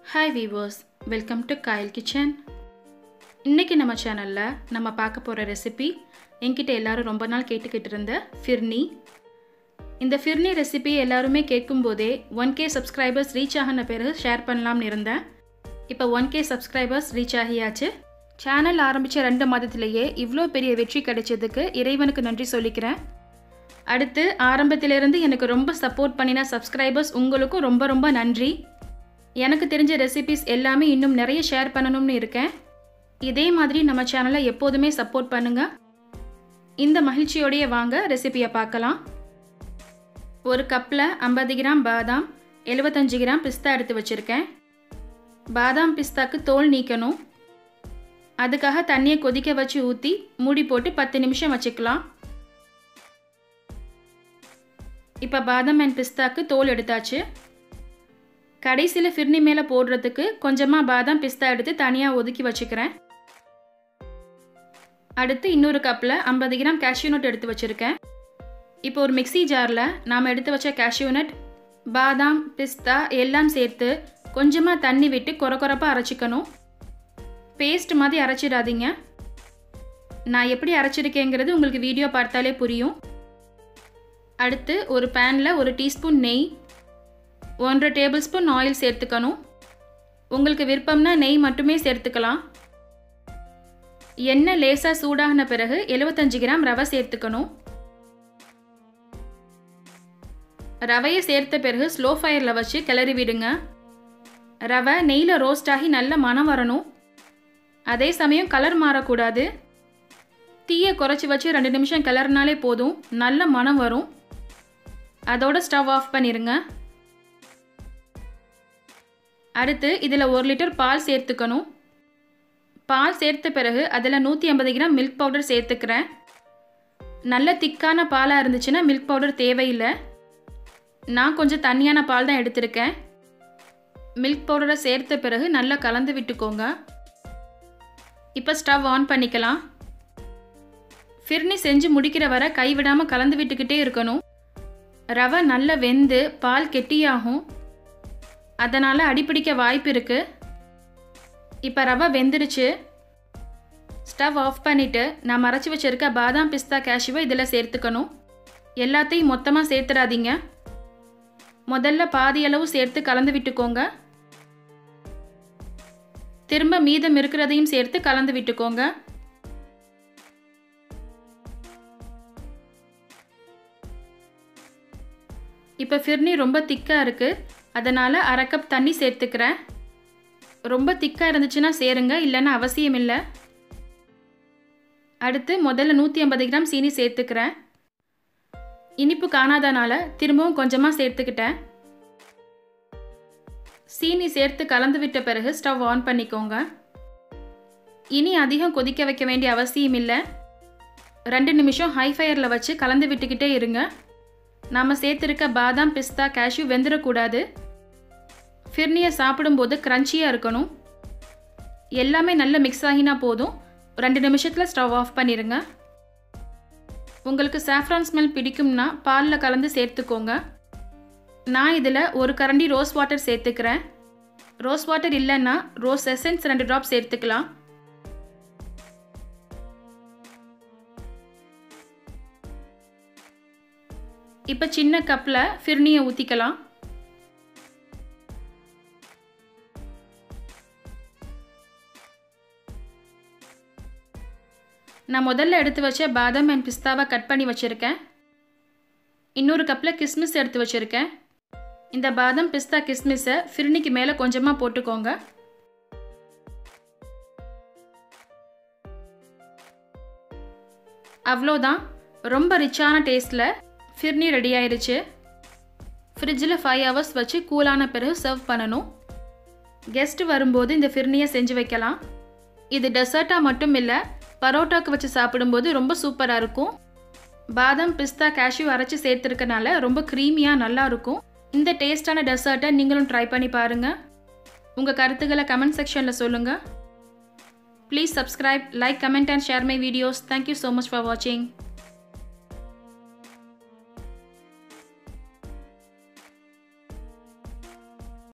hi viewers welcome to Kayal kitchen இன்றைக்கி நம்ம சேனலில் நம்ம பார்க்க போகிற ரெசிபி என்கிட்ட எல்லாரும் ரொம்ப நாள் கேட்டுக்கிட்டு இருந்த ஃபிர்னி இந்த ஃபிர்னி ரெசிபி எல்லாருமே கேட்கும்போதே ஒன் கே சப்ஸ்கிரைபர்ஸ் ரீச் ஆகின பிறகு ஷேர் பண்ணலாம்னு இருந்தேன் இப்போ ஒன் கே சப்ஸ்கிரைபர்ஸ் ரீச் ஆகியாச்சு சேனல் ஆரம்பித்த ரெண்டு மாதத்திலேயே இவ்வளோ பெரிய வெற்றி கிடைச்சதுக்கு இறைவனுக்கு நன்றி சொல்லிக்கிறேன் அடுத்து ஆரம்பத்திலிருந்து எனக்கு ரொம்ப சப்போர்ட் பண்ணின சப்ஸ்கிரைபர்ஸ் உங்களுக்கும் ரொம்ப ரொம்ப நன்றி எனக்கு தெரிஞ்ச ரெசிபிஸ் எல்லாமே இன்னும் நிறைய ஷேர் பண்ணணும்னு இருக்கேன் இதே மாதிரி நம்ம சேனலை எப்போதுமே சப்போர்ட் பண்ணுங்க இந்த மகிழ்ச்சியோடைய வாங்க ரெசிபியை பார்க்கலாம் ஒரு கப்பில் ஐம்பது கிராம் பாதாம் எழுபத்தஞ்சு கிராம் பிஸ்தா எடுத்து வச்சுருக்கேன் பாதாம் பிஸ்தாக்கு தோல் நீக்கணும் அதுக்காக தண்ணியை கொதிக்க வச்சு ஊற்றி மூடி போட்டு பத்து நிமிஷம் வச்சுக்கலாம் இப்போ பாதாம் அண்ட் பிஸ்தாக்கு தோல் எடுத்தாச்சு கடைசியில் ஃபிர்னி மேலே போடுறதுக்கு கொஞ்சமாக பாதாம் பிஸ்தா எடுத்து தனியாக ஒதுக்கி வச்சுக்கிறேன் அடுத்து இன்னொரு கப்பில் ஐம்பது கிராம் கேஷ்யூ நட் எடுத்து வச்சுருக்கேன் இப்போ ஒரு மிக்சி ஜாரில் நாம் எடுத்து வச்ச கேஷ்யூ நட் பாதாம் பிஸ்தா எல்லாம் சேர்த்து கொஞ்சமாக தண்ணி விட்டு கொர கொரப்பாக அரைச்சிக்கணும் பேஸ்ட் மாதிரி அரைச்சிடாதீங்க நான் எப்படி அரைச்சிருக்கேங்கிறது உங்களுக்கு வீடியோ பார்த்தாலே புரியும் அடுத்து ஒரு பேனில் ஒரு டீஸ்பூன் நெய் ஒன்றரை டேபிள் ஸ்பூன் ஆயில் சேர்த்துக்கணும் உங்களுக்கு விருப்பம்னா நெய் மட்டுமே சேர்த்துக்கலாம் எண்ணெய் லேசாக சூடாகின பிறகு எழுபத்தஞ்சு கிராம் ரவை சேர்த்துக்கணும் ரவையை சேர்த்த பிறகு ஸ்லோ ஃபயரில் வச்சு கிளறி விடுங்க ரவை நெய்யில் ரோஸ்ட் ஆகி நல்ல மனம் வரணும் அதே சமயம் கலர் மாறக்கூடாது தீயை குறைச்சி வச்சு ரெண்டு நிமிஷம் கிளறினாலே போதும் நல்ல மனம் வரும் அதோட ஸ்டவ் ஆஃப் பண்ணிடுங்க அடுத்து இதில் ஒரு லிட்டர் பால் சேர்த்துக்கணும் பால் சேர்த்த பிறகு அதில் நூற்றி ஐம்பது கிராம் மில்க் பவுடர் சேர்த்துக்கிறேன் நல்ல திக்கான பாலாக இருந்துச்சுன்னா மில்க் பவுடர் தேவையில்லை நான் கொஞ்சம் தண்ணியான பால் தான் எடுத்திருக்கேன் மில்க் பவுடரை சேர்த்த பிறகு நல்லா கலந்து விட்டுக்கோங்க இப்போ ஸ்டவ் ஆன் பண்ணிக்கலாம் ஃபிர்னி செஞ்சு முடிக்கிற வரை கைவிடாமல் கலந்து விட்டுக்கிட்டே இருக்கணும் ரவை நல்லா வெந்து பால் கெட்டியாகும் அதனால் அடிப்பிடிக்க வாய்ப்பு இருக்குது இப்போ ரவை வெந்துருச்சு ஸ்டவ் ஆஃப் பண்ணிவிட்டு நான் மறைச்சி வச்சுருக்க பாதாம் பிஸ்தா கேஷ்யூவை இதில் சேர்த்துக்கணும் எல்லாத்தையும் மொத்தமாக சேர்த்துடாதீங்க முதல்ல பாதி அளவு சேர்த்து கலந்து விட்டுக்கோங்க திரும்ப மீதம் இருக்கிறதையும் சேர்த்து கலந்து விட்டுக்கோங்க இப்போ ஃபிர்னி ரொம்ப திக்காக இருக்குது அதனால் அரை கப் தண்ணி சேர்த்துக்கிறேன் ரொம்ப திக்காக இருந்துச்சுன்னா சேருங்க இல்லைன்னா அவசியம் இல்லை அடுத்து முதல்ல நூற்றி ஐம்பது கிராம் சீனி சேர்த்துக்கிறேன் இனிப்பு காணாதனால திரும்பவும் கொஞ்சமாக சேர்த்துக்கிட்டேன் சீனி சேர்த்து கலந்து விட்ட பிறகு ஸ்டவ் ஆன் பண்ணிக்கோங்க இனி அதிகம் கொதிக்க வைக்க வேண்டிய அவசியம் இல்லை ரெண்டு நிமிஷம் ஹை ஃபயரில் வச்சு கலந்து விட்டுக்கிட்டே இருங்க நாம் சேர்த்துருக்க பாதாம் பிஸ்தா கேஷ்யூ வெந்துடக்கூடாது ஃபிர்னியை சாப்பிடும்போது க்ரன்ச்சியாக இருக்கணும் எல்லாமே நல்ல மிக்ஸ் ஆகினா போதும் ரெண்டு நிமிஷத்தில் ஸ்டவ் ஆஃப் பண்ணிடுங்க உங்களுக்கு சாஃப்ரான் ஸ்மெல் பிடிக்கும்னா பாலில் கலந்து சேர்த்துக்கோங்க நான் இதில் ஒரு கரண்டி ரோஸ் வாட்டர் சேர்த்துக்கிறேன் ரோஸ் வாட்டர் இல்லைன்னா ரோஸ் எசன்ஸ் ரெண்டு ட்ராப் சேர்த்துக்கலாம் இப்போ சின்ன கப்பில் ஃபிர்னியை ஊற்றிக்கலாம் நான் முதல்ல எடுத்து வச்ச பாதாம் அண்ட் பிஸ்தாவை கட் பண்ணி வச்சுருக்கேன் இன்னொரு கப்பில் கிஸ்மிஸ் எடுத்து வச்சுருக்கேன் இந்த பாதாம் பிஸ்தா கிஸ்மிஸை ஃபிர்னிக்கு மேலே கொஞ்சமாக போட்டுக்கோங்க அவ்வளோதான் ரொம்ப ரிச்சான டேஸ்ட்டில் ஃபிர்னி ரெடி ஆயிடுச்சு ஃப்ரிட்ஜில் ஃபைவ் ஹவர்ஸ் வச்சு கூலான பிறகு சர்வ் பண்ணணும் கெஸ்ட் வரும்போது இந்த ஃபிர்னியை செஞ்சு வைக்கலாம் இது டெசர்ட்டாக மட்டும் இல்லை பரோட்டாக்கு வச்சு சாப்பிடும்போது ரொம்ப சூப்பராக இருக்கும் பாதாம் பிஸ்தா கேஷ்யூ அரைச்சி சேர்த்துருக்கனால ரொம்ப க்ரீமியாக நல்லா இருக்கும் இந்த டேஸ்டான டெசர்ட்டை நீங்களும் ட்ரை பண்ணி பாருங்கள் உங்கள் கருத்துக்களை கமெண்ட் செக்ஷனில் சொல்லுங்கள் please subscribe like comment and share my videos thank you so much for வாட்சிங்